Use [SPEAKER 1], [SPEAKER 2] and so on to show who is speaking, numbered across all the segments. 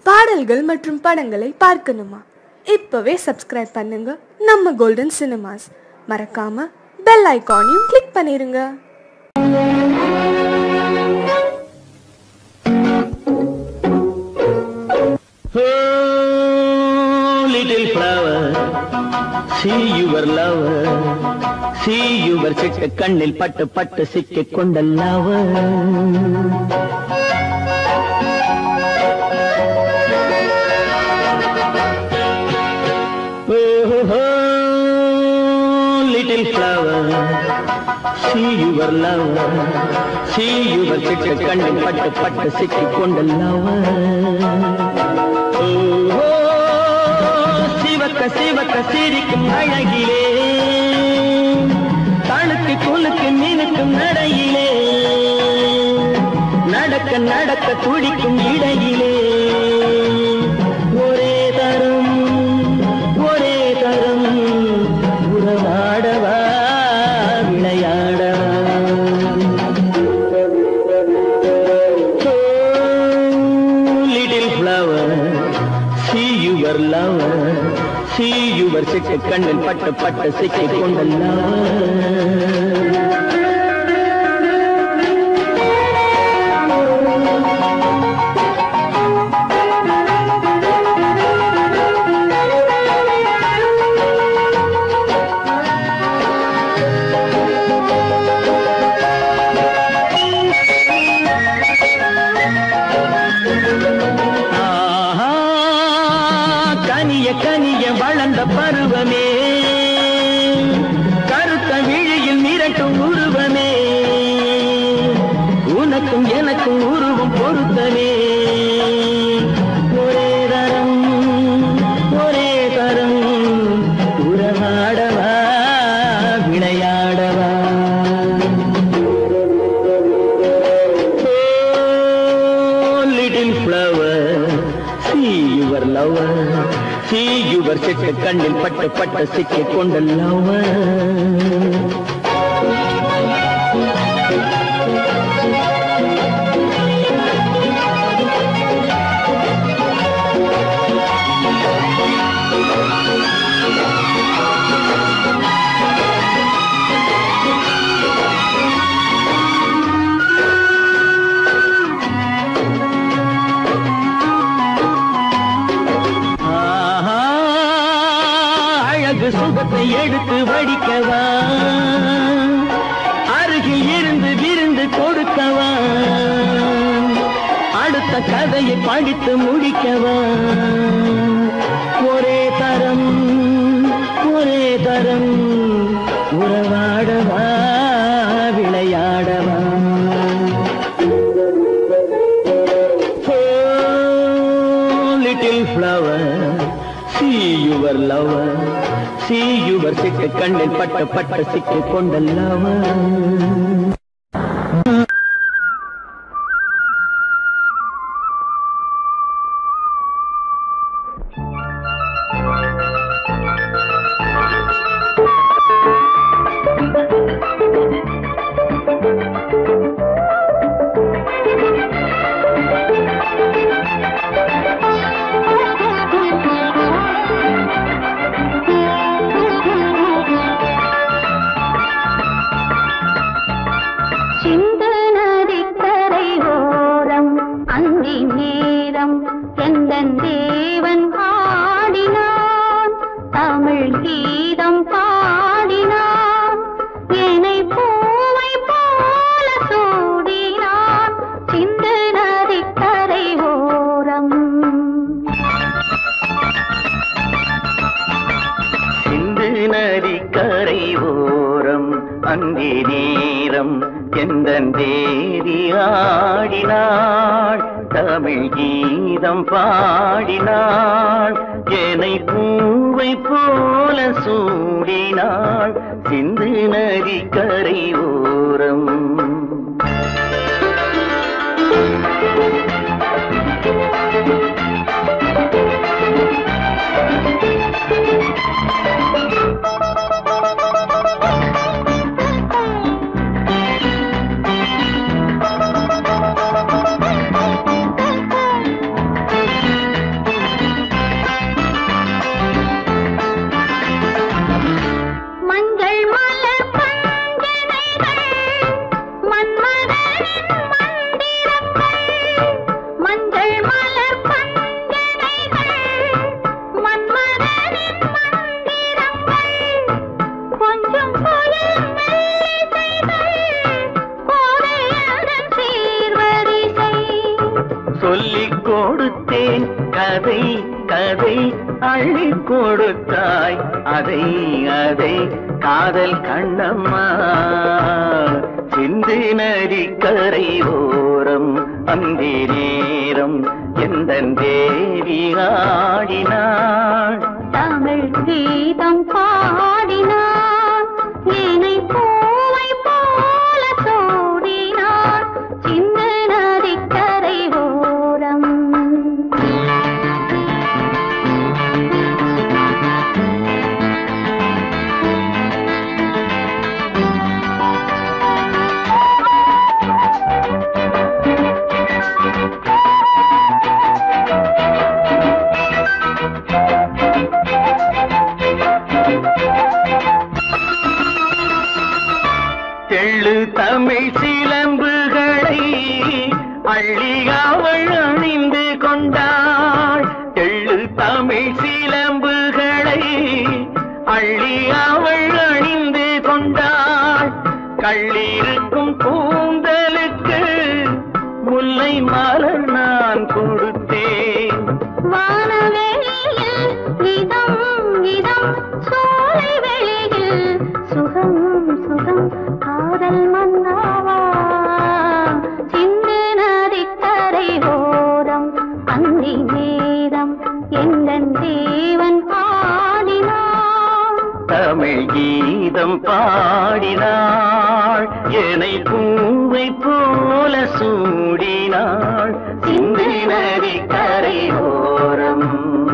[SPEAKER 1] பாடல்கள் மற்றும் படங்களை பார்க்கணுமா இப்பவே சப்ஸ்கிரைப் பண்ணுங்க நம்ம கோல்டன் சினிமாஸ் மறக்காம பெல் ஐகானையும் கிளிக் பண்ணிருங்க
[SPEAKER 2] Oh, little flower, see your lover, see your சிட்டு கண்ணில் பட்டு பட்டு சிக்கிக் கொண்ட lover. Oh, oh, little flower, see your lover, see your சிட்டு கண்ணில் பட்டு பட்டு சிக்கிக் கொண்ட lover. ஓஹோ, சிவக்க சிவக்க சிரிக்கும் அழகிலே தழுக்கு குலுக்கு மினுக்கும் நடையிலே நடக்க நடக்க துடிக்கும் இடையிலே ஒரே தரம் ஒரே தரம் உறவாடவா விளையாடவா Oh, little flower, see your lover, see your சிட்டு கண்ணில் பட்டு பட்டு சிக்கிக் கொண்ட lover. ஆஹா, கனிய கனிய வளர்ந்த பருவமே கருத்த விழியில் மிரட்டும் உருவமே உனக்கும் எனக்கும் உருவம் பொருத்தமே ஒரே தரம் ஒரே தரம் உறவாடவா விளையாடவா Oh, little flower, see your lover, see your சிட்டு கண்ணில் பட்டு பட்டு சிக்கிக் கொண்ட lover. ஆஹா, அழகு சுகத்தை எடுத்து வடிக்கவா அருகில் இருந்து விருந்து கொடுக்கவா அடுத்த கதையை படித்து முடிக்கவா ஒரே தரம் ஒரே தரம் உறவாடவா விளையாடவா Oh, little flower, see your lover, see your சிட்டு கண்ணில் பட்டு பட்டு சிக்கிக் கொண்ட lover.
[SPEAKER 3] சிந்து நதிக்கரை ஓரம் அந்தி நேரம் எந்தன் தேவன் ஆடினான் தமிழ் கீதம் பாடினான் என்னை பூவை போல சூடினான் சிந்து நதிக்கரை ஓரம்
[SPEAKER 2] சிந்து நதி கரை ஓரம் அங்கே நேரம் எந்த தேவி ஆடினாள் தமிழ் கீதம் பாடினாள் என்னை பூவை போல சூடினாள் சிந்து நதி கரை ஓரம்
[SPEAKER 3] Thank you.
[SPEAKER 2] கொடுத்தேன் கதை கதை அள்ளி கொடுத்தாய் அதை அதை காதல் கண்ணம்மா சிந்து நதி கரை ஓரம் அந்தி நேரம் எந்த தேவி ஆடினாள்
[SPEAKER 3] தமிழ் கீதம் பாடினான் ஏனை பூவை போல சூடினான் சின்ன நதிக்கரை ஓரம்
[SPEAKER 2] தெள்ளு தமிழ் சிலம்புகளை அள்ளி அவள் அணிந்து கொண்டாள் தெள்ளு தமிழ் சிலம்புகளை அள்ளி அவள் அணிந்து கொண்டாள் கள்ளிருக்கும் கூந்தலுக்கு முல்லை மலர் நான் கொடுத்தேன்
[SPEAKER 3] வானவெளியில் இதம் இதம் சோலை வெளியில் சுகம் சுகம் காதல் மன்னாவா சிந்து நதிக்கரை ஓரம் அந்தி நேரம் எந்தன் தேவன் ஆடினான்
[SPEAKER 2] தமிழ் கீதம் பாடினாள் என்னை பூவை போல சூடினாள் சிந்து நதி கரை ஓரம்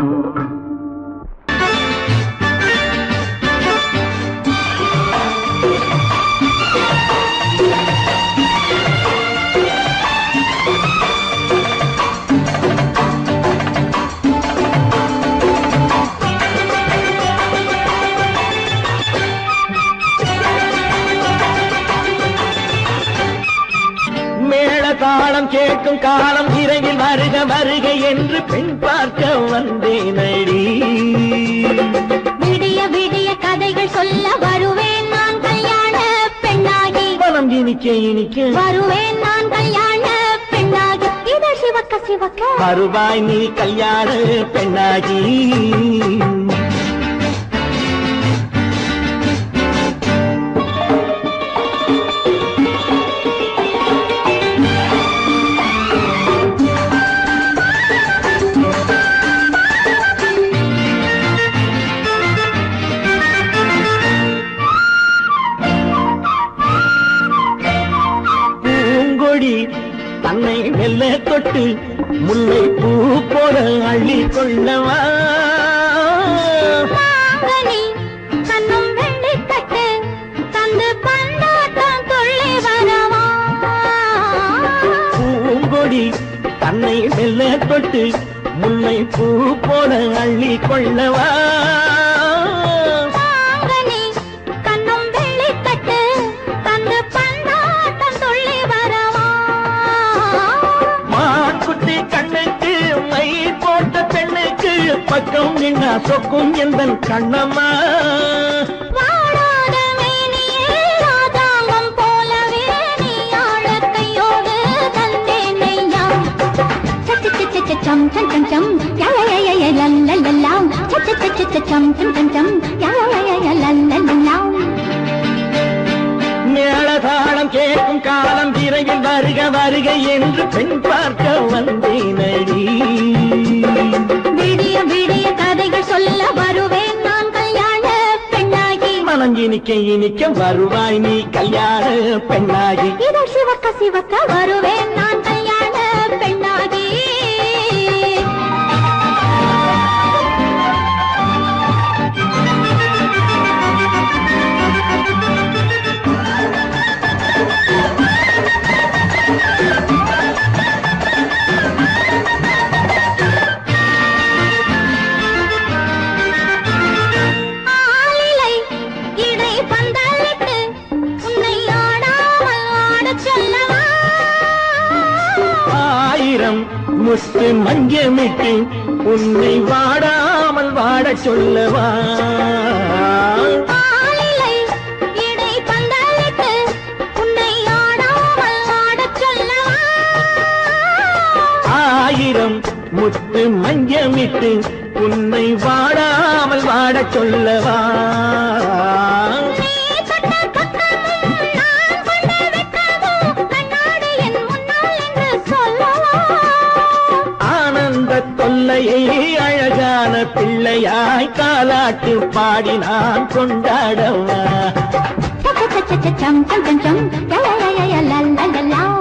[SPEAKER 2] மேள தாளம் கேட்கும் காலம் விரைவில் வருக வருக என்று பெண் பார்க்க வந்தேன் அடி
[SPEAKER 3] விடிய விடிய கதைகள் சொல்ல வருவேன் நான் கல்யாண பெண்ணாகி
[SPEAKER 2] மனம் இனிக்க இனிக்க
[SPEAKER 3] வருவேன் நான் கல்யாண பெண்ணாகி இதழ் சிவக்க சிவக்க
[SPEAKER 2] வருவாய் நீ கல்யாண பெண்ணாகி பூங்கொடி தன்னை மெல்ல தொட்டு முல்லை பூ போல அள்ளி கொள்ளவா
[SPEAKER 3] மாங்கனி கண்ணும் வெள்ளி தட்டு தந்து பந்தாட்டம் துள்ளி வரவா
[SPEAKER 2] பூங்கொடி தன்னை மெல்ல தொட்டு முல்லை பூ போல அள்ளி கொள்ளவா
[SPEAKER 3] மாங்கனி கண்ணும் வெள்ளி தட்டு தந்து பந்தாட்டம் துள்ளி வரவா
[SPEAKER 2] மாக்குட்டி கண்ணுக்கு மை போட்ட பெண்ணுக்கு பக்கம் நின்னா சொக்கும் எந்த கண்ணம்மா
[SPEAKER 3] வாடாத மேனியே ராஜாங்கம் போலவே நீ ஆழக் கையோடு தந்தேனையாம். சச்சச்சச்சச்சம் சம் சம் சம் யலயயய லல்லலல்லாம். சச்சச்சச்சச்சம் சம் சம் சம் யலயயய லல்லலல்லாம்.
[SPEAKER 2] மேளதாளம் கேட்கும் காலம் விரைவில் வருக வருக என்று பெண் பார்க்க வந்தேனடி
[SPEAKER 3] விடிய விடிய கதைகள் சொல்ல வருவேன் நான் கல்யாண பெண்ணாகி
[SPEAKER 2] மனம் இனிக்க இனிக்க வருவாய் நீ கல்யாண பெண்ணாகி
[SPEAKER 3] இதழ் சிவக்க சிவக்க வருவேன் நான் கல்யாண பெண்ணாகி ஆளிலை இடை பந்தலிட்டு உன்னை ஆடாமல் ஆடச் சொல்லவா
[SPEAKER 2] ஆயிரம் முத்து மஞ்சமிட்டு உன்னை வாடாமல் வாடச் சொல்லவா
[SPEAKER 3] ஆளிலை இடை பந்தலிட்டு உன்னை ஆடாமல் ஆடச் சொல்லவா
[SPEAKER 2] ஆயிரம் முத்து மஞ்சமிட்டு உன்னை வாடாமல் வாடச் சொல்லவா
[SPEAKER 3] நீ தொட்ட பக்கமும் நான் கொண்ட வெட்கமும் கண்ணாடி என் முன்னால் என்று சொல்லவா
[SPEAKER 2] ஆனந்த தொல்லையை அழகான பிள்ளையாய் காலாட்டு பாடி நான் கொண்டாடவா
[SPEAKER 3] சம் சம் சம் சம் லலலலலலலலலாம்.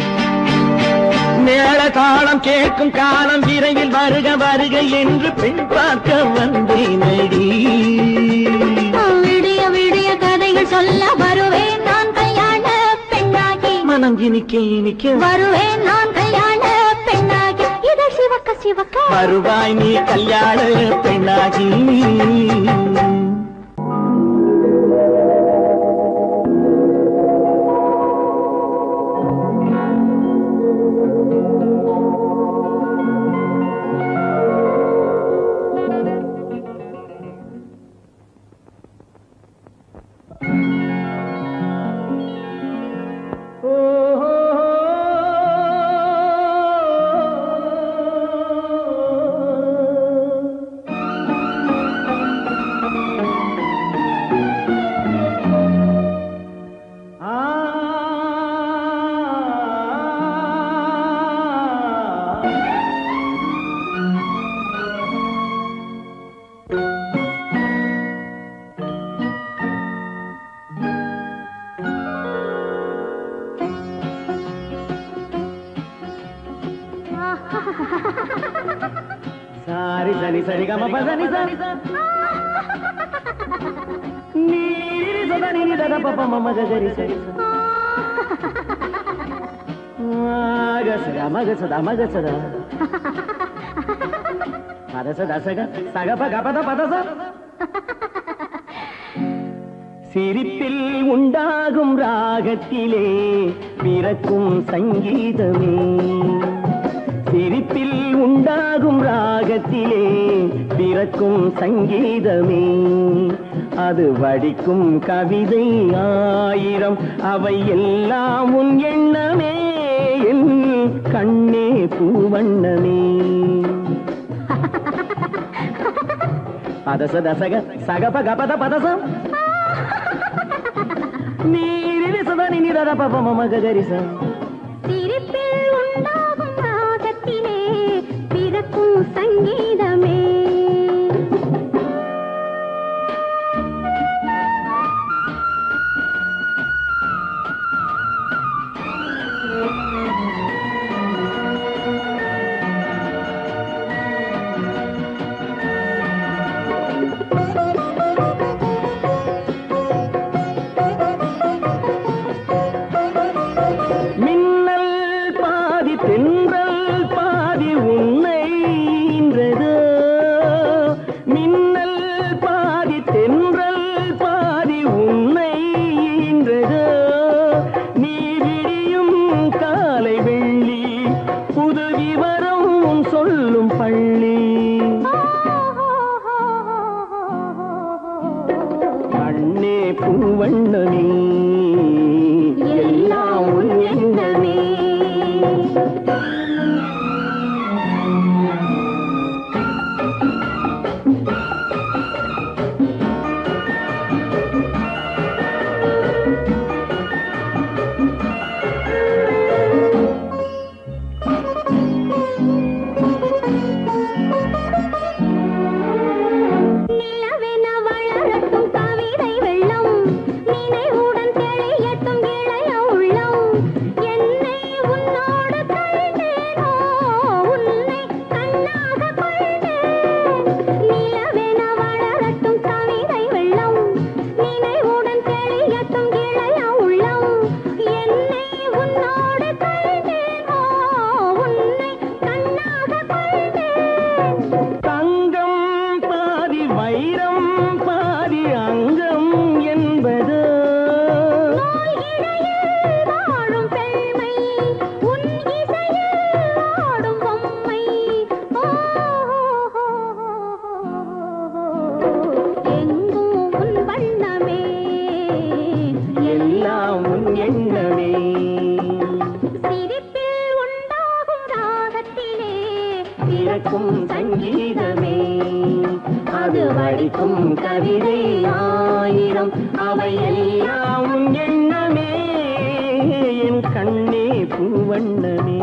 [SPEAKER 2] மேள தாளம் கேட்கும் காலம் விரைவில் வருக வருக என்று பெண் பார்க்க வந்தேனடி
[SPEAKER 3] விடிய விடிய கதைகள் சொல்ல வருவேன் நான் கல்யாண பெண்ணாகி
[SPEAKER 2] மனம் இனிக்க இனிக்க
[SPEAKER 3] வருவேன் நான் கல்யாண பெண்ணாகி இதழ் சிவக்க சிவக்க
[SPEAKER 2] வருவாய் நீ கல்யாண பெண்ணாகி సారి సని సరి గమ పదని సని నీరి సదని దద పప మమ గరి సరి మగ సద మగ సద మగ సద పద సద సగ సగ పగ పద పద స சிரிப்பில் உண்டாகும் ராகத்திலே பிறக்கும் சங்கீதமே சிரிப்பில் உண்டாகும் ராகத்திலே பிறக்கும் சங்கீதமே அது வடிக்கும் கவிதை ஆயிரம் அவை எல்லாம் உன் எண்ணமே என் கண்ணே பூவண்ணமே பதச தசக சகப கபத பதசம் நீரிரி சதனி நிரத பப மம ககரிசம்
[SPEAKER 3] சிரிப்பில் உண்டாகும் ராகத்திலே பிறக்கும் சங்கீதமே
[SPEAKER 2] மின்னல் பாதி தென்றல் பாதி உன்னை ஈன்றதோ மின்னல் பாதி தென்றல் பாதி உன்னை ஈன்றதோ நீ விடியும் காலை வெள்ளி புது விவரம் உன் சொல்லும் பள்ளி கண்ணே பூவண்ணமே எல்லாம் உன் எண்ணமே
[SPEAKER 3] நிலவென வளரட்டும் கவிதை வெள்ளம் நினைவுடன் தெளியட்டும் இளைய உள்ளம் என்னை உன்னோடு கண்டேனோ உன்னை கண்ணாக கொண்டேன் நிலவென வளரட்டும் கவிதை வெள்ளம் நினைவுடன் தெளியட்டும் இளைய உள்ளம் என்னை உன்னோடு கண்டேனோ உன்னை கண்ணாக கொண்டேன்
[SPEAKER 2] தங்கம் பாதி வைரம் பாதி அங்கம் என்பது
[SPEAKER 3] இடையில் வாழும் பெண்மை உன் இசையில் ஆடும் பொம்மை எங்கும் உன் வண்ணமே
[SPEAKER 2] எல்லாம் உன் எண்ணமே
[SPEAKER 3] சிரிப்பில் உண்டாகும் ராகத்திலே
[SPEAKER 2] படிக்கும் சங்கீதமே அது வடிக்கும் கவிதை ஆயிரம் அவை எல்லாம் உன் எண்ணமே என் கண்ணே பூவண்ணமே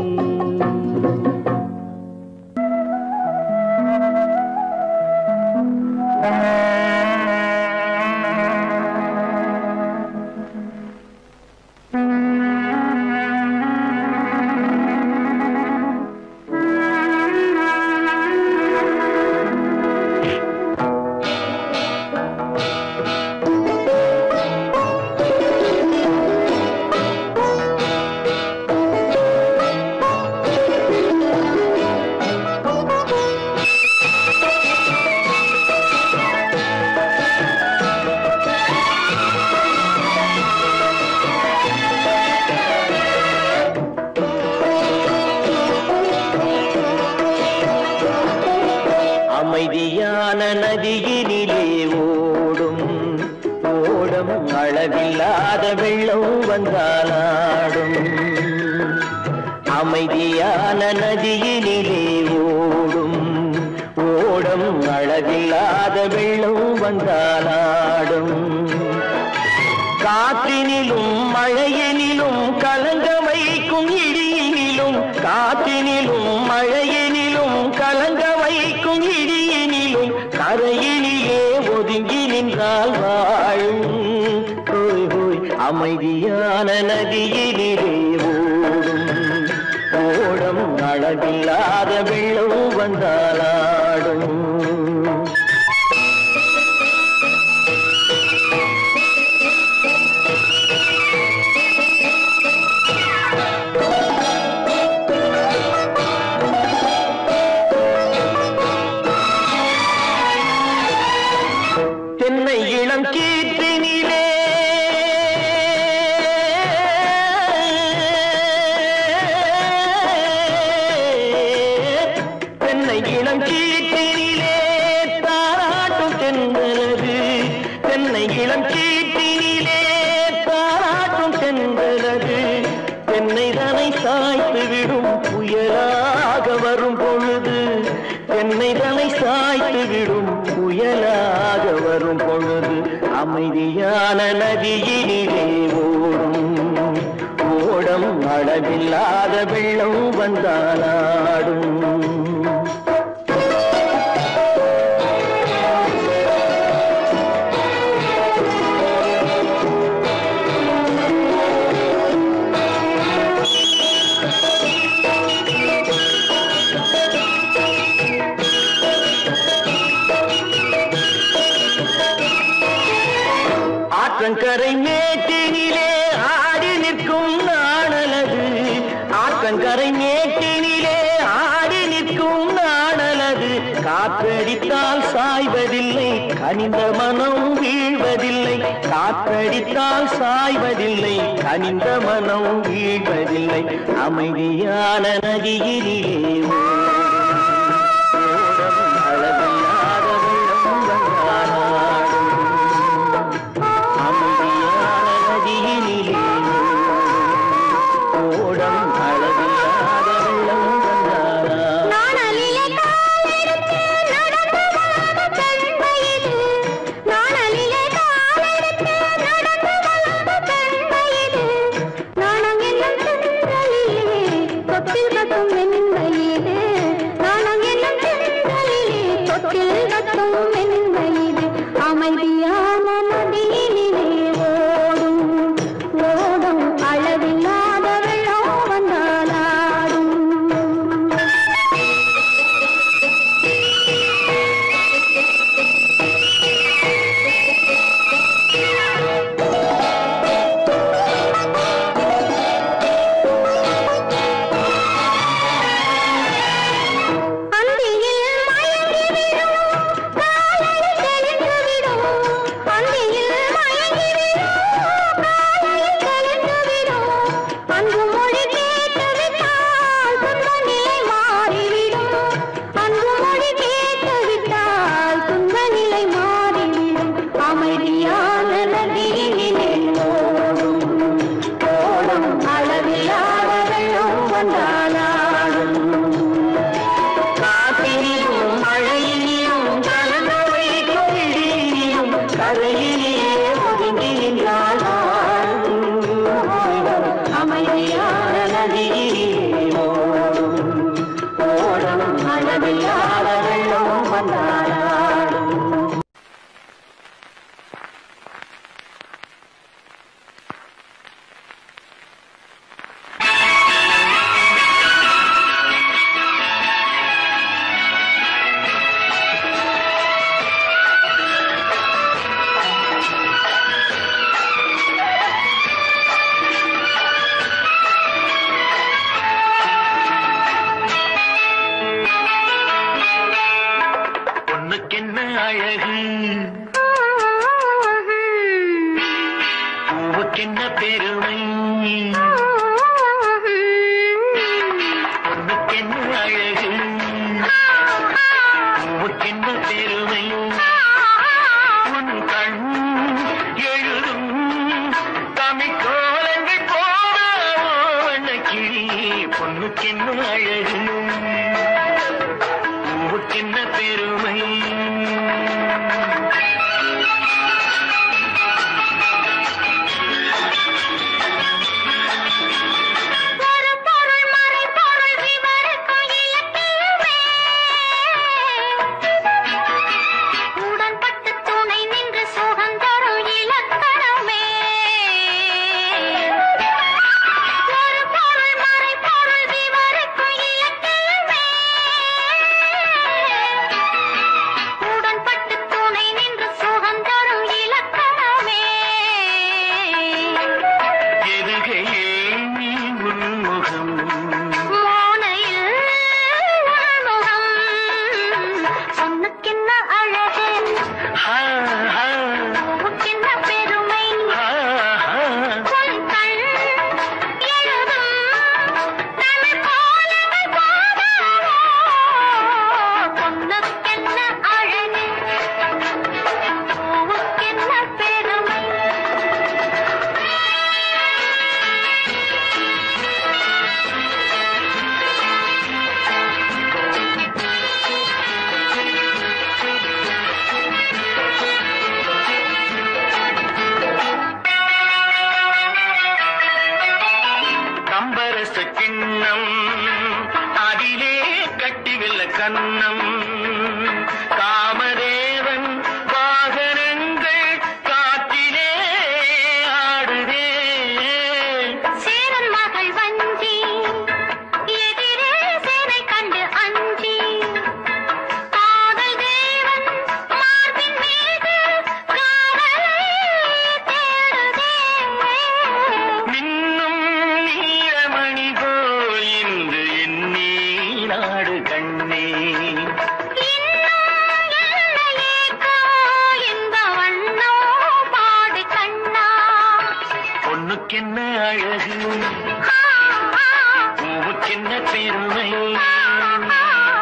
[SPEAKER 2] அமைதியான நதியினிலே ஓடும் ஓடம் அளவில்லாத வெள்ளம் வந்தாலாடும் அமைதியான நதியினிலே ஓடும் ஓடம் அளவில்லாத வெள்ளம் வந்தாலாடும் காற்றினிலும் மழையினிலும் கலங்க வைக்கும் இடியினிலும் காற்றினிலும் மழையினிலும் கலங்க வைக்கும் இடியினிலும் கரையினிலே ஒதுங்கி நின்றால் வாழும் ஹோய் ஹோய் அமைதியான நதியினிலே ஓடும் ஓடம் அளவில்லாத வெள்ளம் வந்தாலாடும் தென்னை இளம் கீற்றினிலே தென்னை இளம் கீற்றினிலே தாராட்டும் தென்றலது தென்னை இளம் கீற்றினிலே தாராட்டும் தென்றலது தென்னை தனை சாய்த்து விடும் புயலாக வரும் பொழுது தென்னை தனை சாய்த்து விடும் புயலாக வரும் பொழுது அமைதியான நதியினிலே ஓடும் ஓடம் அளவில்லாத வெள்ளம் வந்தாலாடும் ஆற்றங்கரை மேட்டினிலே ஆடி நிற்கும் நாணலது ஆற்றங்கரை மேட்டினிலே ஆடி நிற்கும் நாணலது காற்றடித்தால் சாய்வதில்லை கனிந்த மனம் வீழ்வதில்லை காற்றடித்தால் சாய்வதில்லை கனிந்த மனம் வீழ்வதில்லை அமைதியான நதியிலே ஓடும் அளவில்லாத வெள்ளம் வந்தாலாடும் அமைதியான நதியினிலே ஓடம் அளவில்லாத வெள்ளம் வந்தாலாடும்
[SPEAKER 3] நாணலிலே காலெடுத்து நடந்து வளர்ந்த பெண்மையிது. நாணலிலே காலெடுத்து நடந்து வளர்ந்த பெண்மையிது. நாணம் என்னும் செந்தலிலே தொட்டில் கட்டும் மென்மையிது. நாணம் என்னும் செந்தலிலே தொட்டில் கட்டும் மென்மையிது. அமைதியான நதியினிலே ஓடும் ஓடும் அளவில்லாத வெள்ளம் வந்தாலாடும் அந்தியில் மயங்கி விடும் காலையில் தெளிந்து விடும்
[SPEAKER 2] தாளாடும் பொண்ணுக்கென்ன அழகு பூவுக்கென்ன பெருமை பொண்ணுக்கென்ன அழகு பூவுக்கென்ன பெருமை உன் கண் எழுதும் தமிழ் கோலங்கள் போன கிளி பொண்ணுக்கென்ன அழகு பூவுக்கென்ன பெருமை
[SPEAKER 3] ஒரு பொருள் மறை பொருள் விவரிக்கும் இலக்கியமே உடன்பட்டு துணை நின்று சுகந்தரும் இலக்கணமே ஒரு பொருள் மறை பொருள் விவரிக்கும் இலக்கியமே உடன்பட்டு துணை நின்று சுகந்தரும் இலக்கணமே
[SPEAKER 2] எதுகையே நீ உன்முகம்
[SPEAKER 3] மோனையில் உள்முகம் பொண்ணுக்கென்ன அழகு
[SPEAKER 2] ஹா, ஹா,
[SPEAKER 3] பூவுக்கென்ன பெருமை
[SPEAKER 2] ஹா, ஹா.
[SPEAKER 3] உன் கண் எழுதும் தமிழ் கோலங்கள் போதாதோ பொண்ணுக்கென்ன அழகு பூவுக்கென்ன பெருமை
[SPEAKER 2] கம்பரச கிண்ணம் அதிலே கட்டிவில்ல கண்ணம் காமதேவன் வாகனங்கள் காற்றிலே ஆடுதே
[SPEAKER 3] சேரன் மகள் வஞ்சி எதிரே சேனை கண்டு அஞ்சி காதல் தேவன் மார்பின் மீது காவலை தேடுதே
[SPEAKER 2] மின்னும் நீலமணி போல் இன்று எண்ணி நாடு கண்ணே
[SPEAKER 3] இன்னும் இல்லையேக்கோ இந்த வண்ணோ பாடு கண்ணா
[SPEAKER 2] பொண்ணுக்கென்ன அழகு
[SPEAKER 3] ஆ, ஆ,
[SPEAKER 2] பூவுக்கென்ன பெருமை
[SPEAKER 3] ஆ, ஆ.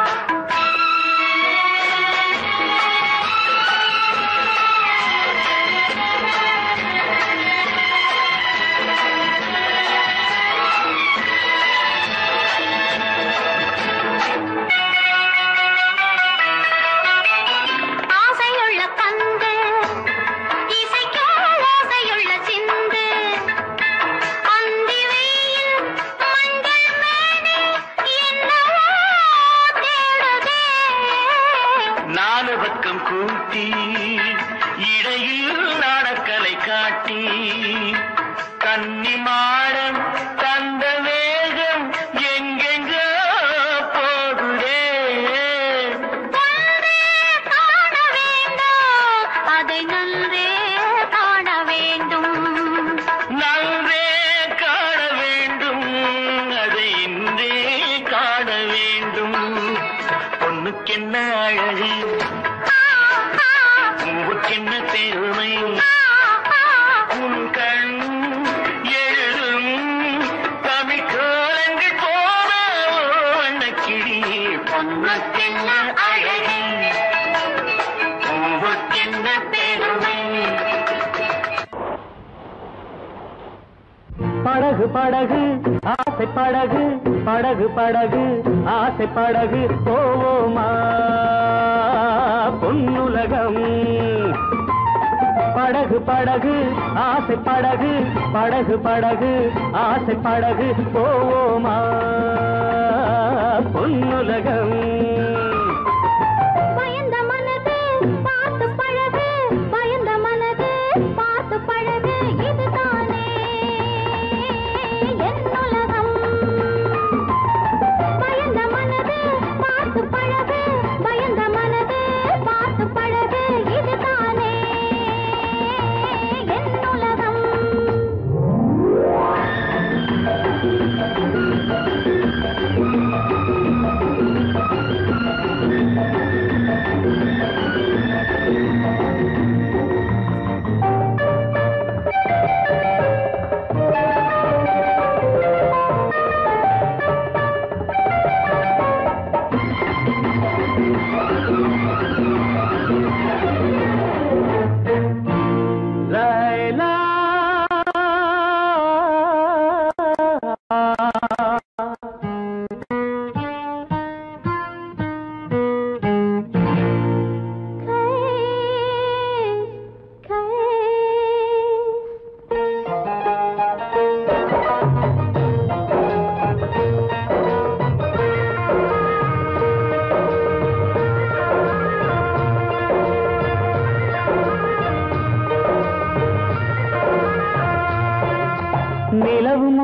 [SPEAKER 3] ஆசையுள்ள கந்து இசைக்கோ ஓசையுள்ள சிந்து அந்தி வெயில் மஞ்சள் மேனி என்னவோ தேடுதே
[SPEAKER 2] நாலு பக்கம் கூட்டி இடையில் நாடக்கலை காட்டி கன்னி மாடம் தந்த வேகம் எங்கெங்கோ போகுதே
[SPEAKER 3] ஒன்றே காண வேண்டும் அதை நன்றே காண வேண்டும்
[SPEAKER 2] நன்றே காண வேண்டும் அதை இன்றே காண வேண்டும் பொண்ணுக்கென்ன அழகு பூவுக்கென்ன பெருமை உன் கண் எழுதும் தமிழ் கோலங்கள் போன வண்ணக்கிளி பொண்ணுக்கென்ன அழகு பூவுக்கென்ன பெருமை படகு படகு ஆசை படகு படகு படகு ஆசை படகு போவோமா பொன்னுலகம் படகு படகு ஆசை படகு படகு படகு ஆசை படகு போவோமா பொன்னுலகம்
[SPEAKER 3] பயந்த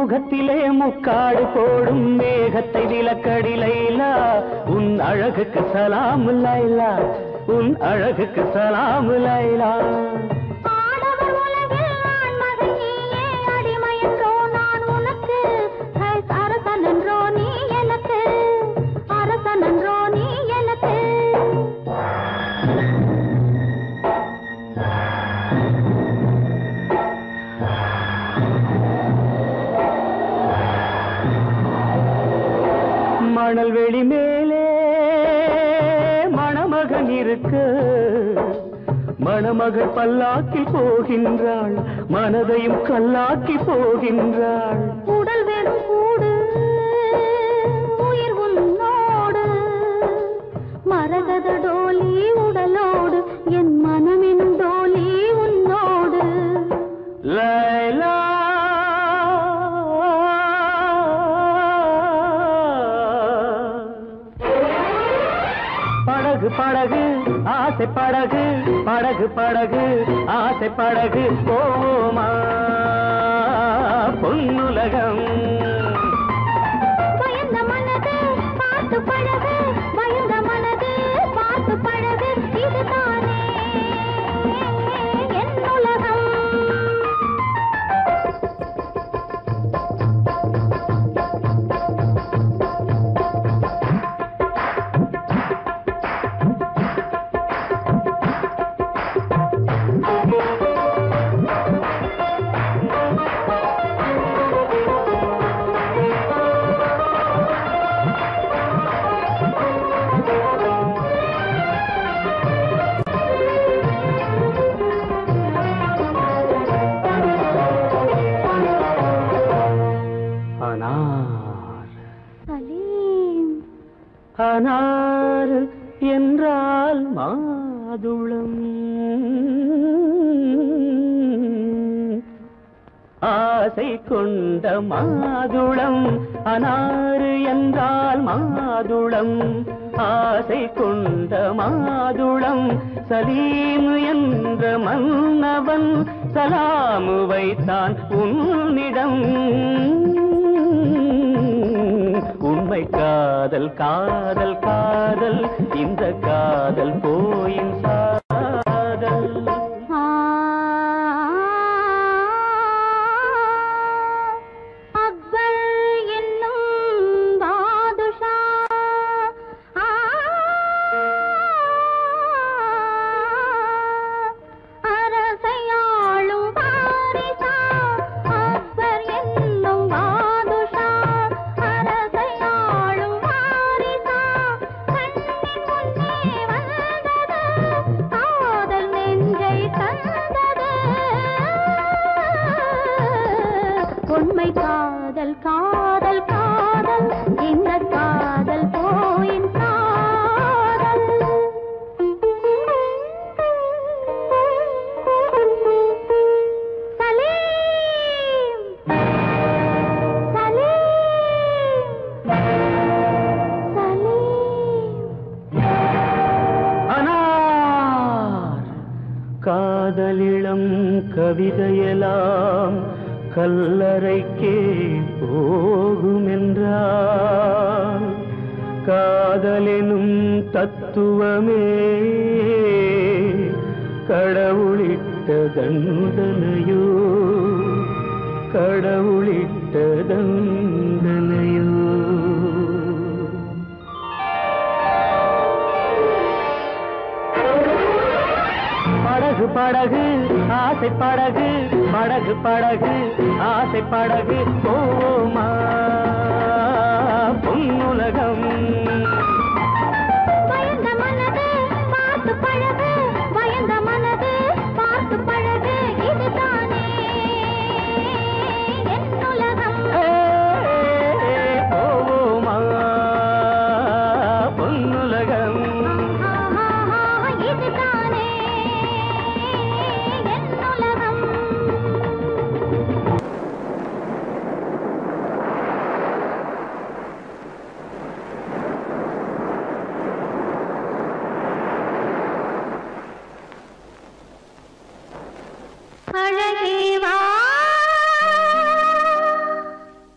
[SPEAKER 2] முகத்திலே முக்காடு போடும் மேகத்தை விலக்கடி லைலா உன் அழகுக்கு சலாம் லைலா உன் அழகுக்கு சலாம் லைலா
[SPEAKER 3] ஆடவர் உலகில் நான் மகன் நீயே அடிமையன்றோ நான் உனக்கு ஹை, அரசனன்றோ நீ எனக்கு அரசனன்றோ நீ எனக்கு
[SPEAKER 2] மணல் வெளி மேலே மணமகன் இருக்க மணமகள் பல்லாக்கி போகின்றாள் மனதையும் கல்லாக்கி போகின்றாள்
[SPEAKER 3] உடல் வெறும் கூடு உயிர் உன்னோடு மரகத டோலி உடலோடு என் மனமெனும் டோலி உன்னோடு
[SPEAKER 2] லைலா படகு படகு ஆசை படகு படகு படகு ஆசை படகு போமா பொன்னுலகம்
[SPEAKER 3] பயந்த மனது பார்த்து பழகு பயந்த மனது பார்த்து பழகு இதுதானே என் உலகம்
[SPEAKER 2] அனார்
[SPEAKER 3] சலீம்
[SPEAKER 2] அனார் என்றால் மாதுளம் ஆசை கொண்ட மாதுளம் அனாறு என்றால் மாதுளம் ஆசை கொண்ட மாதுளம் சலீம் என்ற மன்னவன் சலாமு வைத்தான் உன்னிடம் உண்மை காதல் காதல் காதல் இந்த காதல் போயின் சாதல்
[SPEAKER 3] ஆ அக்பர் என்னும் பாதுஷா ஆ அரசையாளும் பாரிசா அக்பர் என்னும் பாதுஷா அரசையாளும் பாரிசா கண்ணின் முன்னே வந்தது காதல் நெஞ்சை தந்தது உண்மை காதல் காதல் காதல் இந்த காதல் போயின் காதல் சலீம் சலீம் சலீம்
[SPEAKER 2] அனார் காதலிளம் கவிதையெல்லாம் கல்லறைக்கே போகுமென்றால் காதலெனும் தத்துவமே கடவுளிட்ட தண்டனையோ கடவுளிட்ட தண்டனையோ படகு படகு ஆசை படகு படகு படகு ஆசை படகு போமா பொன்னுலகம்
[SPEAKER 3] பயந்த மனது பார்த்து பழகு பயந்த மனது பார்த்து பழகு இதுதானே என் உலகம்
[SPEAKER 2] ஏ, போமா பொன்னுலகம்
[SPEAKER 3] ஆஹா, இதுதானே என் உலகம் அழகே வா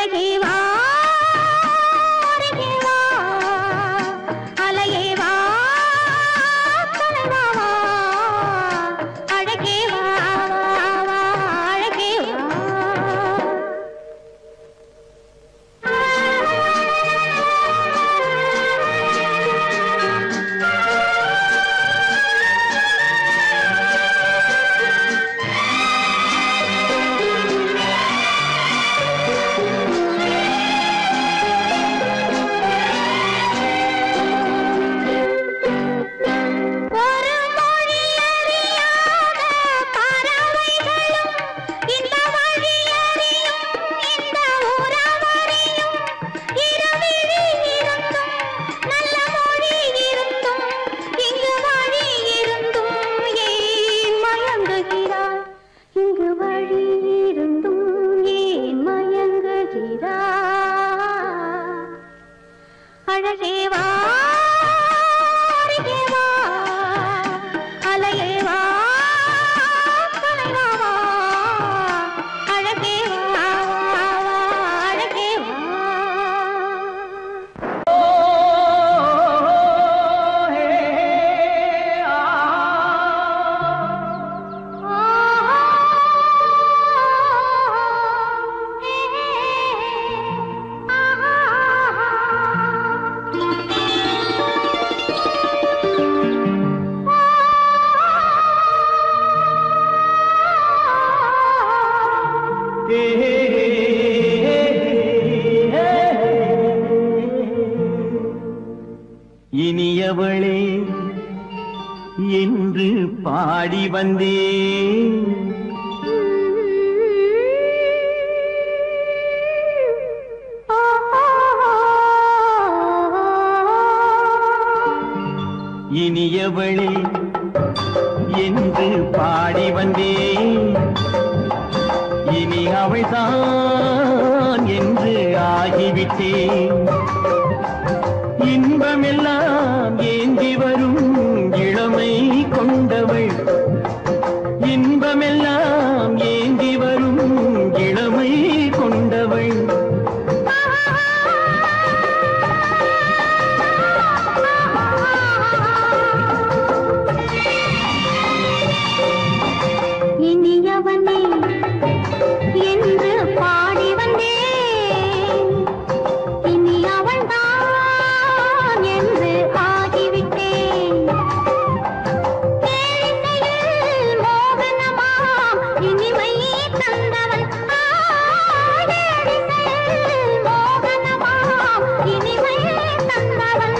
[SPEAKER 3] அழகே வா அருகே வா அலையே வா தலைவா வா அழகே வா வா வா அழகே வா ஒரு மொழி அறியாத பறவைகளும் இந்த வழி அறியும் இந்த உறவறியும் இருவிழி இருந்தும் நல்ல மொழி இருந்தும் இங்கு வழி இருந்தும் ஏன் மயங்குகிறாய் இங்கு வழி இருந்தும் ஏன் மயங்குகிறாய் அழகே வா அருகே வா அலையே வா தலைவா வா அழகே வா வா, வா, அழகே வா
[SPEAKER 2] இனியவளே என்று பாடி வந்தேன் இனியவளே என்று பாடி வந்தேன் இனி அவள்தான் என்று ஆகிவிட்டேன் இன்பமெல்லாம் ஏந்தி வரும் இளமை கொண்டவள் இன்பமெல்லாம் ஏந்தி வரும் இளமை கொண்டவள்
[SPEAKER 3] இனியவனே என்று பாடி வந்தேன் இனி அவள்தான் என்று ஆகிவிட்டேன் கேளிக்கையில் மோகனமாம் இனிமை தந்தவன் ஆ, கேளிக்கையில் மோகனமாம் இனிமை தந்தவன்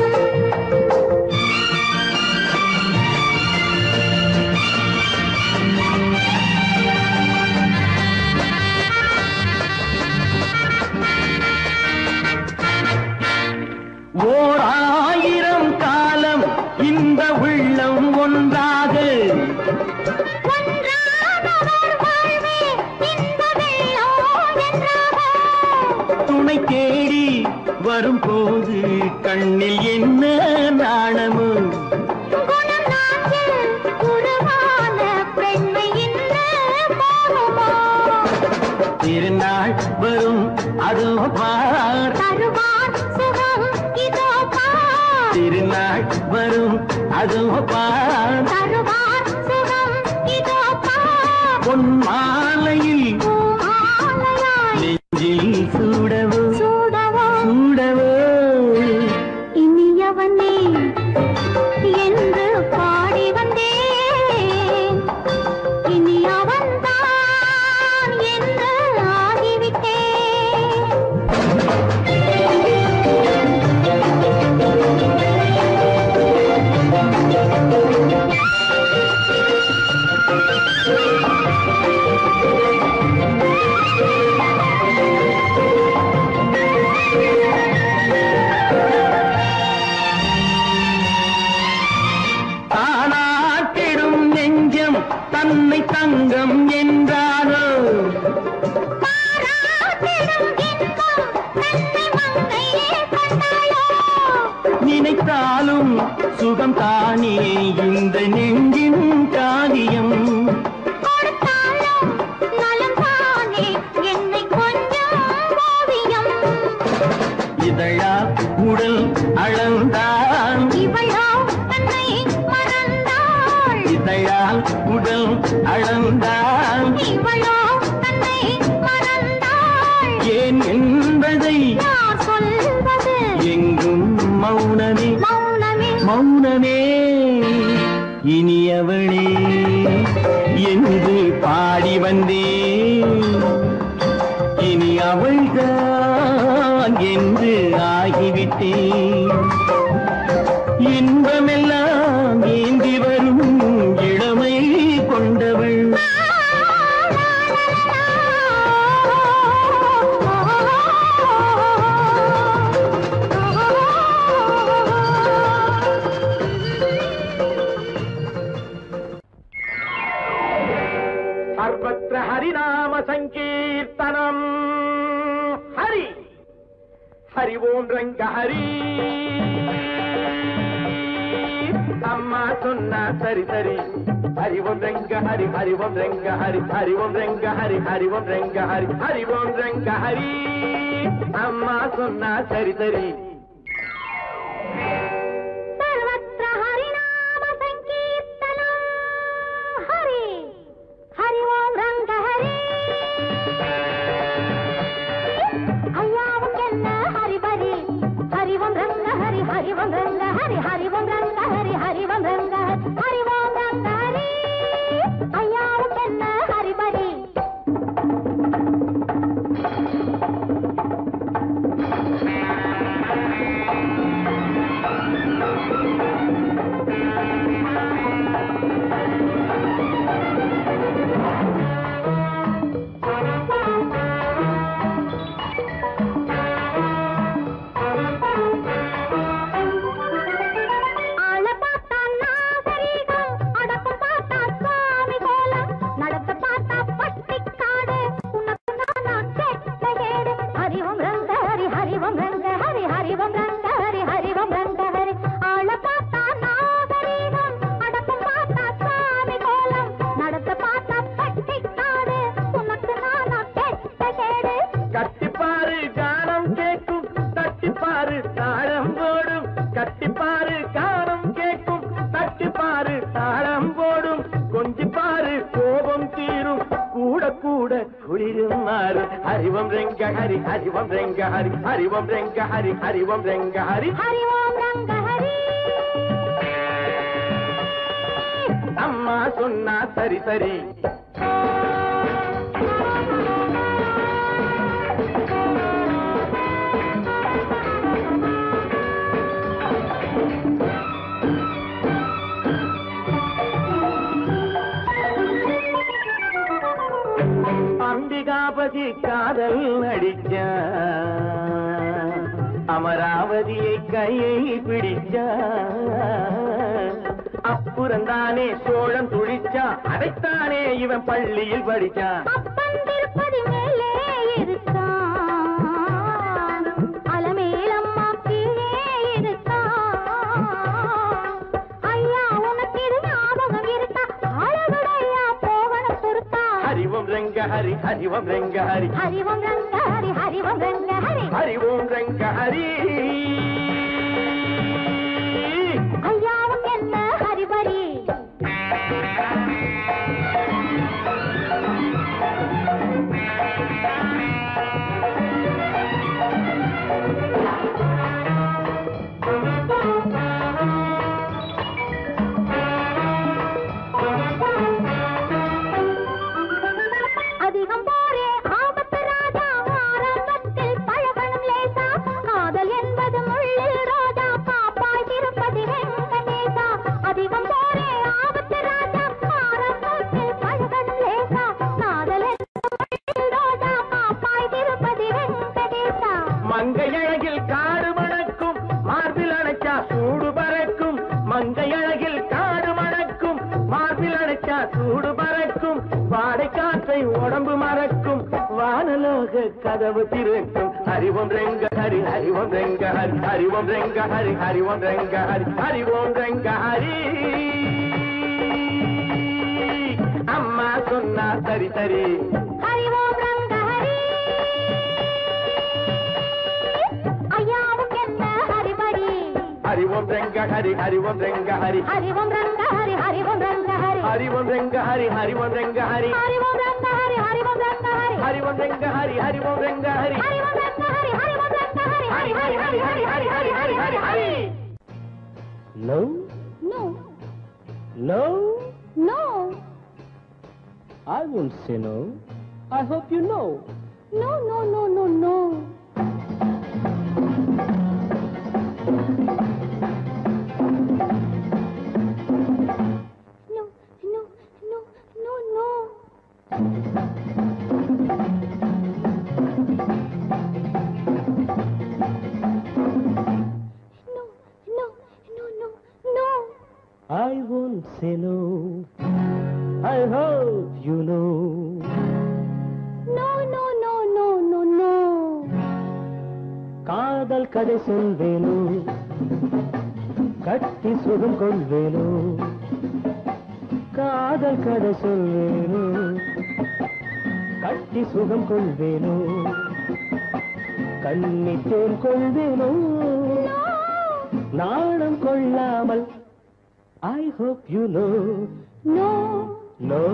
[SPEAKER 2] ஓர் ஆயிரம் காலம் இந்த உள்ளம் ஒன்றாக
[SPEAKER 3] ஒன்றானவர் வாழ்வே இன்ப வெள்ளம் என்றாக
[SPEAKER 2] துணை தேடி வரும்போது கண்ணில் என்ன நாணமோ
[SPEAKER 3] குணம் நாட்டில் உருவான பெண்மை என்ன போகுமோ
[SPEAKER 2] திருநாள் வரும் அதோ பார்
[SPEAKER 3] தருவார் சுகம் இதோ பார்
[SPEAKER 2] திருநாள் வரும் அதோ பார்
[SPEAKER 3] தருவார் சுகம் இதோ பார்
[SPEAKER 2] பொன் மாலையில்
[SPEAKER 3] பூமாலையாய்
[SPEAKER 2] நெஞ்சில் சூடவோ
[SPEAKER 3] சூடவோ
[SPEAKER 2] சூடவோ
[SPEAKER 3] இனியவனே என்று பாடி வந்தேன் இனி அவன்தான் என்று ஆகிவிட்டேன்
[SPEAKER 2] ஆ இனியவளே என்று பாடி வந்தேன் இனி அவள்தான் என்று ஆகிவிட்டேன் இன்பமெல்லாம் ஏந்தி வரும் இளமை கொண்டவள்
[SPEAKER 4] सर्वत्र हरिनाम सङ्कीर्तनम् हरि हरि ओम् रङ्ग हरि அம்மா சொன்னா சரி சரி ஹரி ஓம் ரங்க ஹரி ஹரி ஓம் ரங்க ஹரி ஹரி ஓம் ரங்க ஹரி ஹரி ஓம் ரங்க ஹரி ஹரி ஓம் ரங்க ஹரி அம்மா சொன்னா சரி சரி
[SPEAKER 3] सर्वत्र हरिनाम सङ्कीर्तनम् हरि हरि ओम् रङ्ग हरि ஐயாவும் என்ன ஹரிபரி ஹரிவம் ரங்க ஹரி ஹரிவம் ரங்க ஹரி ஹரிவம் ரங்க ஹரி ஹரிவம் ரங்க ஹரி ஹரிவம் ரங்க ஹரி ஐயாவும் என்ன ஹரிபரி ஆள பார்த்தா நாகரீகம் அடக்கம் பார்த்தா சுவாமி கோலம் நடத்த பார்த்தா பட்டிக்காடு உனக்கு நானா கெட்ட கேடு ஹரிவம் ரங்க ஹரி ஹரிவம் ரங்க ஹரி ஹரிவம் ரங்க ஹரி ஹரிவம் ரங்க ஹரி ஆள பார்த்தா நாகரீகம் அடக்கம் பார்த்தா சுவாமி கோலம் நடத்த பார்த்தா பட்டிக்காடு உனக்கு நானா கெட்ட கேடு
[SPEAKER 4] கட்டிப்பாரு கானம் கேட்கும் தட்டிப்பாரு தாளம் போடும் கட்டிப்பாரு கானம் கேட்கும் தட்டிப்பாரு தாளம் போடும் கொஞ்சிப்பாரு கோபம் தீரும் கூட கூட குளிரும் மாறும் ஹரிவம் ரெங்க ஹரி ஹரிவம் ரெங்க ஹரி ஹரிவம் ரெங்க ஹரி ஹரிவம் ரெங்க ஹரி
[SPEAKER 3] ஹரிவோம் ரங்க ஹரி
[SPEAKER 4] அம்மா சொன்னா சரி சரி அம்பிகாபதி காதல் நடிச்ச அமராவதியை கையை பிடிச்ச அப்புறந்தானே சோழம் துடிச்சா அதைத்தானே இவன் பள்ளியில் படிச்சான்
[SPEAKER 3] அப்பன் திருப்பதி மேலே இருக்கான் அலமேலம்மா கீழே இருக்கான் ஐயா உனக்கு இது ஞாபகம் இருக்கா ஆளவிடையா போகணும் பொறுத்தா
[SPEAKER 4] ஹரிவம் ரங்க ஹரி ஹரிவம் ரங்க ஹரி
[SPEAKER 3] ஹரிவம் ரங்க ஹரி ஹரிவம் ரங்க ஹரி
[SPEAKER 4] ஹரிவோம் ரங்க ஹரி
[SPEAKER 3] ஐயாவும் என்ன ஹரிபரி அதிகம் போரே ஆபத்து ராஜா ஆரம்பத்தில் பழகணும் லேசா காதல் என்பது முள்ளில் ரோஜா பாப்பாய் திருப்பதி வெங்கடேசா அதிகம் போரே ஆபத்து ராஜா ஆரம்பத்தில் பழகணும் லேசா காதல் என்பது முள்ளில் ரோஜா பாப்பாய் திருப்பதி வெங்கடேசா
[SPEAKER 4] மங்கையழகில் காடு மணக்கும் மார்பில் அணைச்சா சூடு பறக்கும் மங்கையழகில் காடு மணக்கும் மார்பில் அணைச்சா சூடு பறக்கும் வாடை காற்றை உடம்பு மறக்கும் வானலோக கதவு திறக்கும் ஹரிவம் ரெங்க ஹரி ஹரிவம் ரெங்க ஹரி ஹரிவம் ரெங்க ஹரி ஹரிவம் ரெங்க ஹரி ஹரிவோம் ரெங்க ஹரி அம்மா சொன்னா சரி சரி
[SPEAKER 3] ஹரிவோம் ரங்க ஹரி ஐயாவும் என்ன ஹரிபரி
[SPEAKER 4] ஹரிவோம் ரெங்க ஹரி ஹரிவோம் ரெங்க ஹரி
[SPEAKER 3] ஹரிவோம் ரங்க ஹரி ஹரிவோம் ரங்க ஹரி
[SPEAKER 4] ஹரிவோம் ரெங்க ஹரி ஹரிவோம் ரெங்க ஹரி
[SPEAKER 3] ஹரிவோம் ரங்க ஹரி ஹரிவோம் ரங்க ஹரி
[SPEAKER 4] ஹரிவோம் ரெங்க ஹரி ஹரிவோம் ரெங்க ஹரி
[SPEAKER 3] ஹரிவோம் ரங்க ஹரி ஹரிவோம் Ranga Hari
[SPEAKER 4] Hari Hari Hari Hari Hari Hari Hari Hari Hari Hari
[SPEAKER 3] love
[SPEAKER 2] No,
[SPEAKER 3] No,
[SPEAKER 2] I won't say no. I hope you know.
[SPEAKER 3] no, no, no, no, no. No, no, no, no, no. No, no, no, no, no.
[SPEAKER 2] I won't say no. I hope you know.
[SPEAKER 3] No, no, no, no, no, no.
[SPEAKER 2] காதல் கதை சொல்வேனோ கட்டி சுகம் கொள்வேனோ காதல் கதை சொல்வேனோ கட்டி சுகம் கொள்வேனோ கண்ணித்தேன் கொள்வேனோ நாணம் கொள்ளாமல் I hope you know
[SPEAKER 3] No,
[SPEAKER 2] no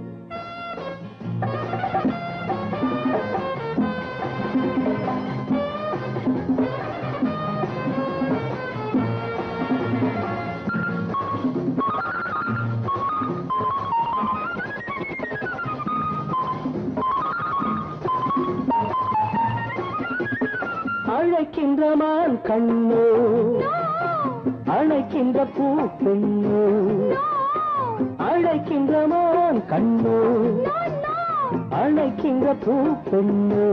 [SPEAKER 2] அழைக்கின்ற மான் கண்ணோ அழைக்கின்ற பூ பெண்ணோ அழைக்கின்ற மான் கண்ணோ அழைக்கின்ற பூ பெண்ணோ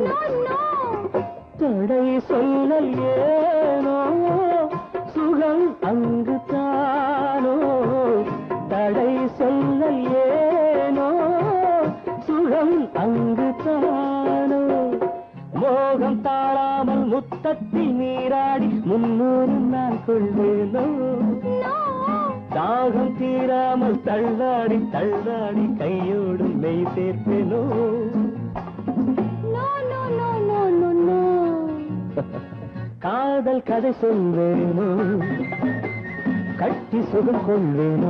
[SPEAKER 2] தடை சொல்லல் ஏனோ சுகம் அங்கு தானோ தடை சொல்லல் ஏனோ சுகம் அங்கு தானோ மோகம் தாழாமல் முத்தத்தில் நீராடி முன்னூறு நான் கொள்வேனோ தாகம் தீராமல் தள்ளாடி தள்ளாடி கையோடும் மெய் சேர்ப்பேனோ
[SPEAKER 3] no, no, no, no, no, no.
[SPEAKER 2] காதல் கதை சொல்வேனோ கட்டி சுகம் கொள்வேனோ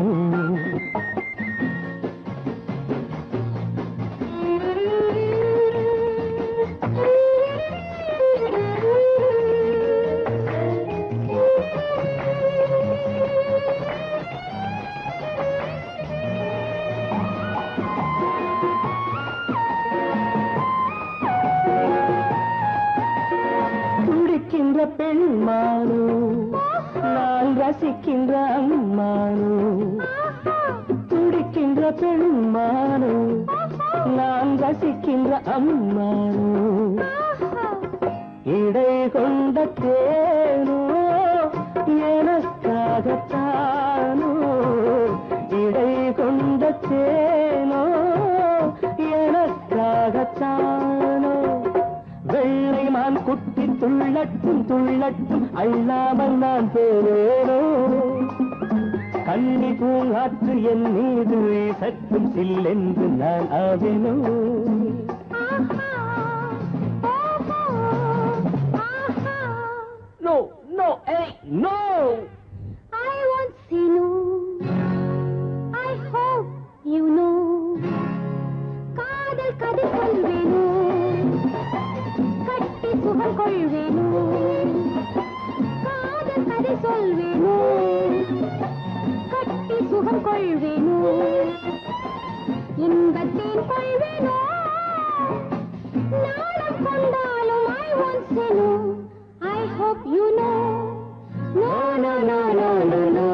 [SPEAKER 2] துடிக்கின்ற பெண்மானோ நான் ரசிக்கின்ற அம்மானோ துடிக்கின்ற பெண்மானோ நான் ரசிக்கின்ற அம்மானோ இடை கொண்ட தேனோ எனக்காகத்தானோ இடை கொண்ட தேனோ எனக்காகத்தானோ வெள்ளை மான் குட்டி துள்ளட்டும் துள்ளட்டும் அள்ளாமல் நான் போவேனோ கண்ணி பூங்காற்று என் மீது சற்றும் சில்லென்று நான் ஆவேனோ no no hey no
[SPEAKER 3] I won't say no. I hope you know. காதல் கதை சொல்வேனோ கட்டி சுகம் கொள்வேனோ காதல் கதை சொல்வேனோ கட்டி சுகம் கொள்வேனோ இன்பத்தேன் கொள்வேனோ நாளம் கொண்டாலும் I won't say no. I hope you know. No, no, no, no, no, no.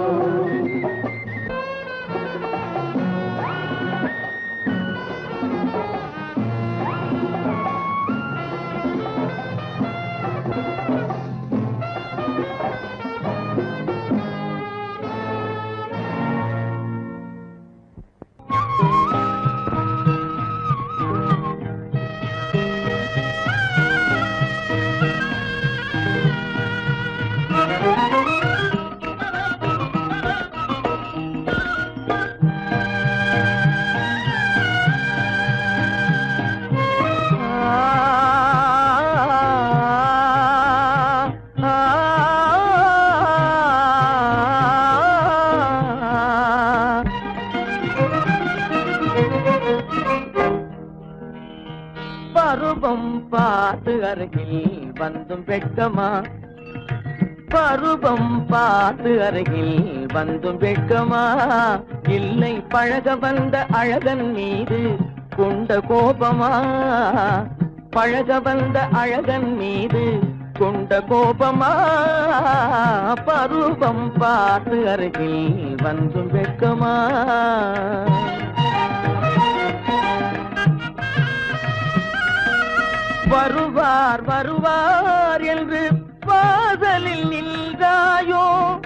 [SPEAKER 4] பருவம் பார்த்து அருகில் வந்தும் வெட்கமா
[SPEAKER 2] பருவம் பார்த்து அருகில் வந்தும் வெட்கமா இல்லை பழக வந்த அழகன் மீது கொண்ட கோபமா பழக வந்த அழகன் மீது கொண்ட கோபமா பருவம் பார்த்து அருகில் வந்தும் வெட்கமா வருவார் வருவார் என்று வாசலில் நின்றாயோ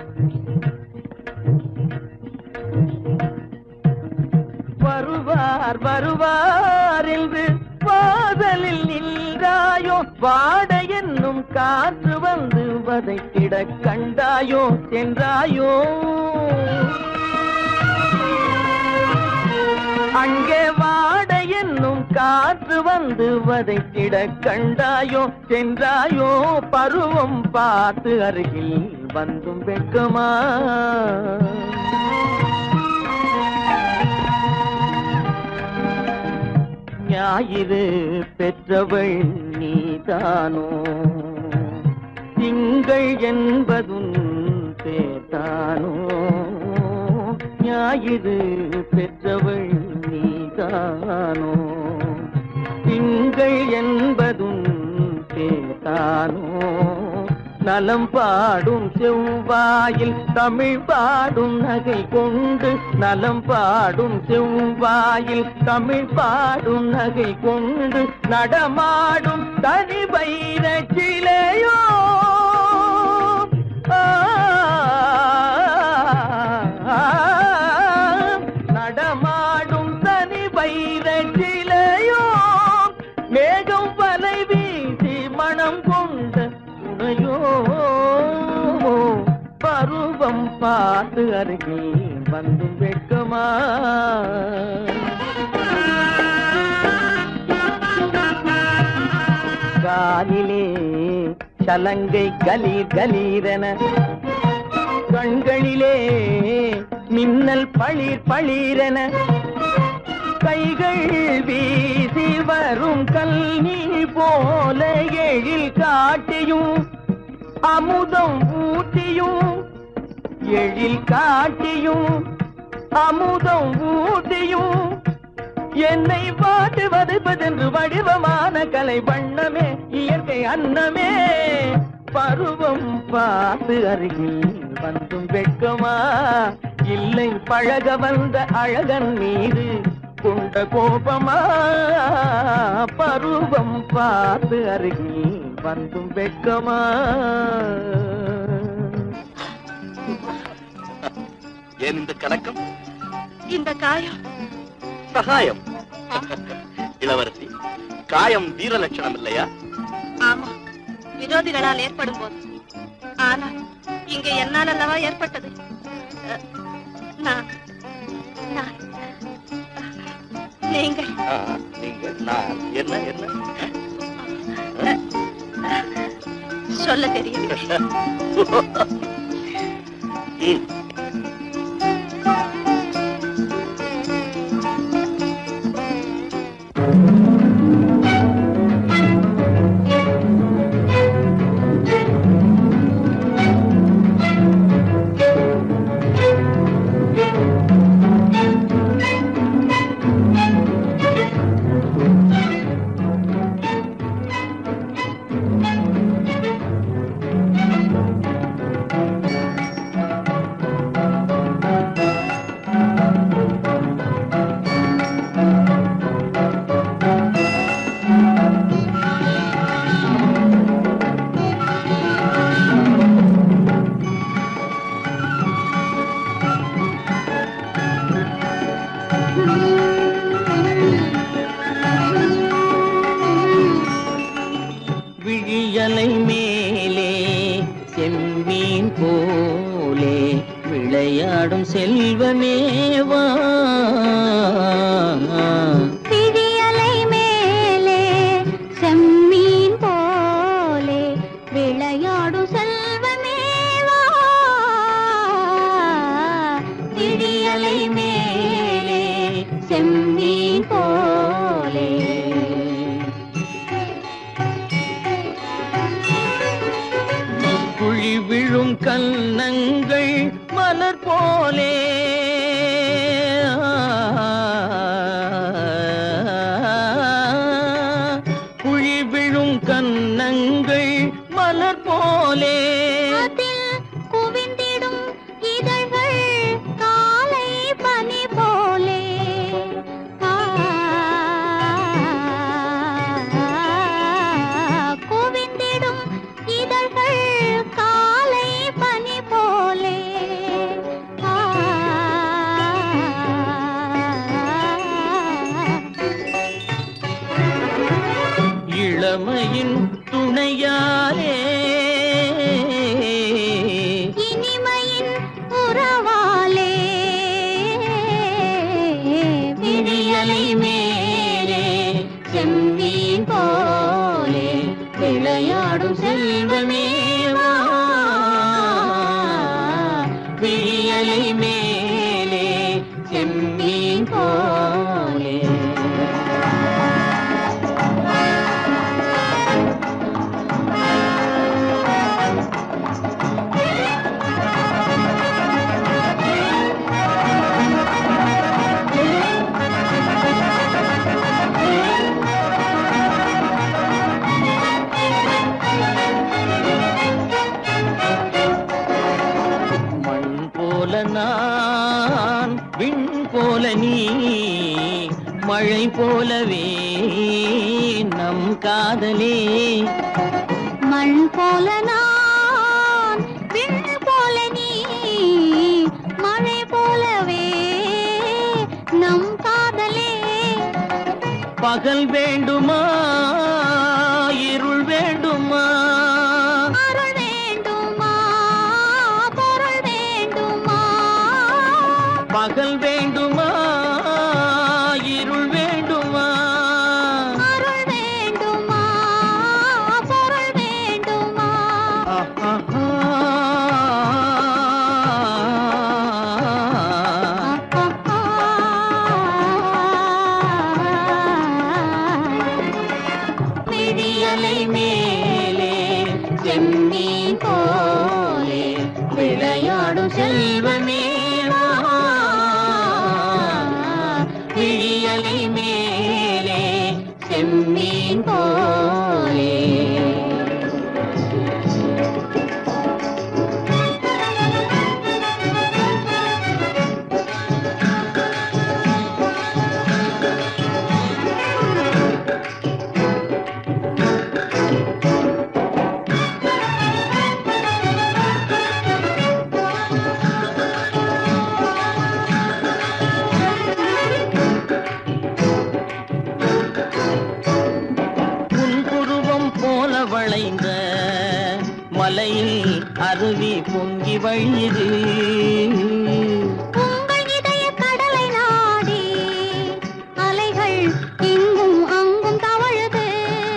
[SPEAKER 2] வருவார் வருவார் என்று வாசலில் நின்றாயோ வாட என்னும் காற்று வந்து வதைத்திட கண்டாயோ சென்றாயோ அங்கே வாட என்னும் காற்று வந்து வதைத்திட கண்டாயோ சென்றாயோ பருவம் பார்த்து அருகில் வந்தும் வெட்கமா ஞாயிறு பெற்றவள் நீதானோ திங்கள் என்பதும் பேத்தானோ ஞாயிறு பெற்றவள் நீதானோ திங்கள் என்பதும் பேத்தானோ நலம் பாடும் செவ்வாயில் தமிழ் பாடும் நகை கொண்டு நலம் பாடும் செவ்வாயில் தமிழ் பாடும் நகை கொண்டு நடமாடும் தனி வைர சிலையோ ஆ, நடமாடும் தனி வைர சிலையோ மேகம் வலை வீசி மனம் கொண்ட துணையோ பருவம் பார்த்து அருகில் வந்து வெட்கமா காலிலே சலங்கை கலீர் கலீரென கண்களிலே மின்னல் பளிர் பளிரென கைகள் வீசி வரும் கல்வி போல எழில் காட்டியும் அமுதம் ஊட்டியும் எழில் காட்டியும் அமுதம் ஊட்டியும் என்னை பாட்டு வதைப்பதென்று வடிவமான கலை வண்ணமே இயற்கை அன்னமே பருவம் பார்த்து அருகில் வந்தும் வெட்கமா இல்லை பழக வந்த அழகன் மீது கொண்ட கோபமா பருவம் பார்த்து அருகில் வந்தும் வெட்கமா
[SPEAKER 5] ஏன் இந்த கலக்கம்
[SPEAKER 6] இந்த காயம்
[SPEAKER 5] சகாயம் இளவரசி காயம் வீர லட்சணம் இல்லையா
[SPEAKER 6] ஆமா விரோதிகளால் ஏற்படும் போது ஆனால் இங்கே என்னால் அல்லவா ஏற்பட்டது அ, நான் நான் நீங்கள்
[SPEAKER 5] ஆ, நீங்க நான் என்ன என்ன
[SPEAKER 6] சொல்ல தெரியும்
[SPEAKER 5] ம்,
[SPEAKER 2] விழியலை மேலே செம்மீன் போலே விளையாடும் செல்வமேவா
[SPEAKER 3] பிழியலை மேலே செம்மீன் போலே விளையாடும் செல்வமேவா பிழியலை மேலே செம்மீன் போலே
[SPEAKER 2] குழி குழி விழும் கன்னங்கள் மலர் போலே குழி விழும் கன்னங்கள் மலர் போலே
[SPEAKER 3] அதில் குவிந்திடும் இதழ்கள் காலை பனி போலே ஆ, குவிந்திடும் இதழ்கள் காலை பனி போலே ஆ,
[SPEAKER 2] இளமையின் துணையாலே
[SPEAKER 3] இனிமையின் உறவாலே விடியலை மேலே செம்மீன் போலே விளையாடும் செல்வமேவா
[SPEAKER 2] விழியலை மேலே செம்மீன் போலே மண் போல நான் விண் போல நீ மழை போலவே நம் காதலே
[SPEAKER 3] மண் போல நான் விண் போல நீ மழை போலவே நம் காதலே
[SPEAKER 2] பகல் வேண்டுமா இருள் வேண்டுமா
[SPEAKER 3] அருள் வேண்டுமா பொருள் வேண்டுமா
[SPEAKER 2] பகல் வேண்டுமா இருள் வேண்டுமா
[SPEAKER 3] அருள் வேண்டுமா பொருள் வேண்டுமா
[SPEAKER 2] விடியலை மேலே செம்மீன் போலே விளையாடும் செல்வமேவா விழியலை மேலே செம்மீன் போலே புன்புருவம் போல வளைந்த மலையில் அருவி பொங்கி வழியுது
[SPEAKER 3] உங்கள் இதய கடலை நாடி அலைகள் இங்கும் அங்கும் தவழுது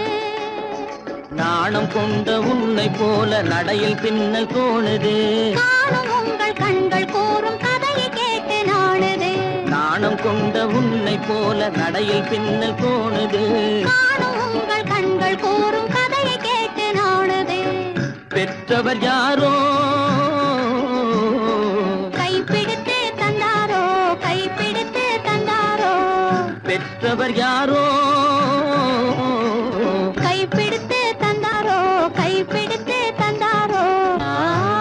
[SPEAKER 2] நாணம் கொண்ட உன்னை போல நடையில் பின்னல் தோணுது
[SPEAKER 3] காணும் உங்கள் கண்கள் கூறும் கதையை கேட்டு நாடுது
[SPEAKER 2] நாணம் கொண்ட உன்னை போல நடையில் பின்னல் தோணுது
[SPEAKER 3] காணும் உங்கள் கண்கள் கூறும் கதையை கேட்டு நாடுது
[SPEAKER 2] பெற்றவர் யாரோ
[SPEAKER 3] கைப்பிடித்து தந்தாரோ கைப்பிடித்து தந்தாரோ
[SPEAKER 2] பெற்றவர் யாரோ
[SPEAKER 3] கைப்பிடித்து தந்தாரோ கைப்பிடித்து தந்தாரோ ஆ,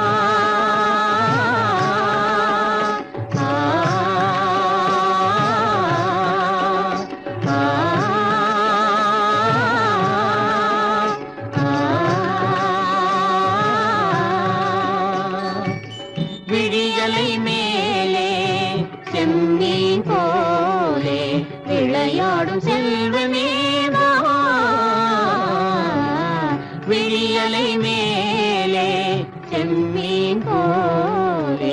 [SPEAKER 3] ஆ, ஆ, ஆ.
[SPEAKER 2] விழியலை மேலே செம்மீன் போலே விளையாடும் செல்வமேவா விழியலை மேலே செம்மீன் போலே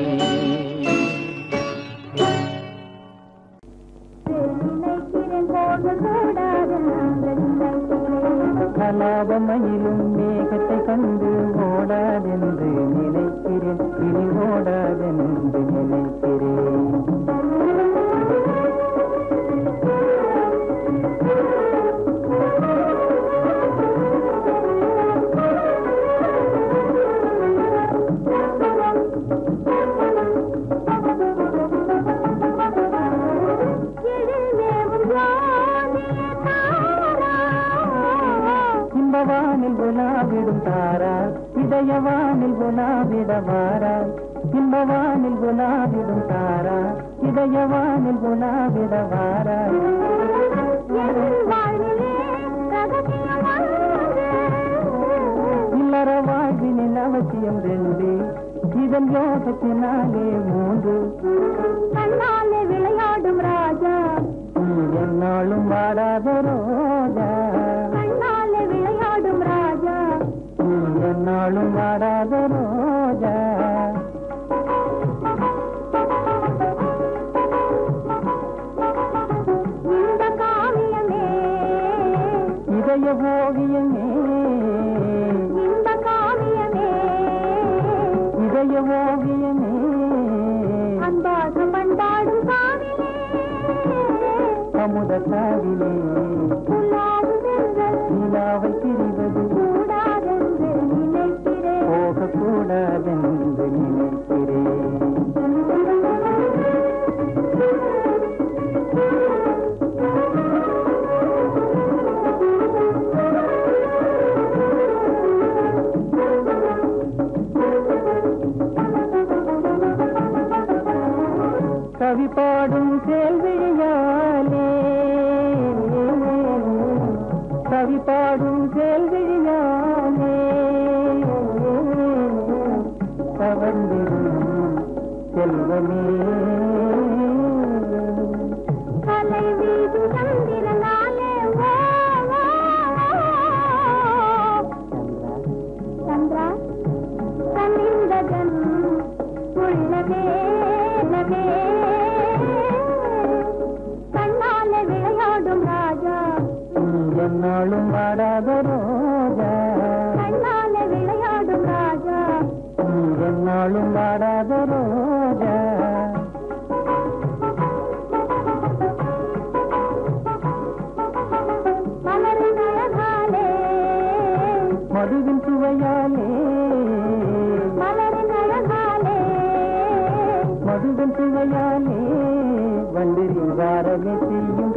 [SPEAKER 2] கலாபமயிலும் மேகத்தை கண்டு ஓடாதென்று நினைக்கிறேன் இனி ஓடாதென்று நினைக்கிறேன்
[SPEAKER 4] உலாவிடும் தாராய் இதயவானில் உலாவிட வாராய் இன்பவானில் உலாவிடும் தாராய் இதயவானில் உலாவிட வாராய்
[SPEAKER 3] என் வாழ்விலே ரகசியமாக
[SPEAKER 4] இல்லற வாழ்வினில் அவசியம் ரெண்டு இதன் யோகத்தினாலே மூன்று
[SPEAKER 3] கண்ணாலே விளையாடும் ராஜா
[SPEAKER 4] நீ என்னாலும் வாடாத ரோஜா
[SPEAKER 3] கண்ணாலே விளையாடும் ராஜா
[SPEAKER 4] நீ என்னாலும் வாடாத ரோஜா
[SPEAKER 3] இந்த காவியமே
[SPEAKER 4] இதய ஓவியமே
[SPEAKER 3] இந்த காவியமே
[SPEAKER 4] இதய ஓவியமே
[SPEAKER 3] அன்பாக பண்பாடும் காவிலே
[SPEAKER 4] அமுத காவிலே
[SPEAKER 3] உலாவுதென்றல்
[SPEAKER 4] நிலாவை பிரிவது
[SPEAKER 3] கூடாதென்று நினைக்கிறேன்
[SPEAKER 4] போகக்கூடாதென்று நினைக்கிறேன் கவி பாடும் கேள்வியாலே கவி பாடும் கேள்வியாலே கவர்ந்திடும் செல்வமே
[SPEAKER 3] கலை வீடு சந்திரனாலே ஓ, ஓ, ஓ. சந்திரா கனிந்ததன் உள்ளமே உள்ளமே. கண்ணாலே விளையாடும் ராஜா
[SPEAKER 4] நீ என்னாலும் வாடாத ரோஜா
[SPEAKER 3] கண்ணாலே விளையாடும் ராஜா
[SPEAKER 4] நீ என்னாலும் வாடாத ரோஜா
[SPEAKER 3] மலரின் அழகாலே
[SPEAKER 4] மதுவின் சுவையாலே
[SPEAKER 3] மலரின் அழகாலே
[SPEAKER 4] மதுவின் சுவையாலே வண்டிரின் வாரமே செய்யும்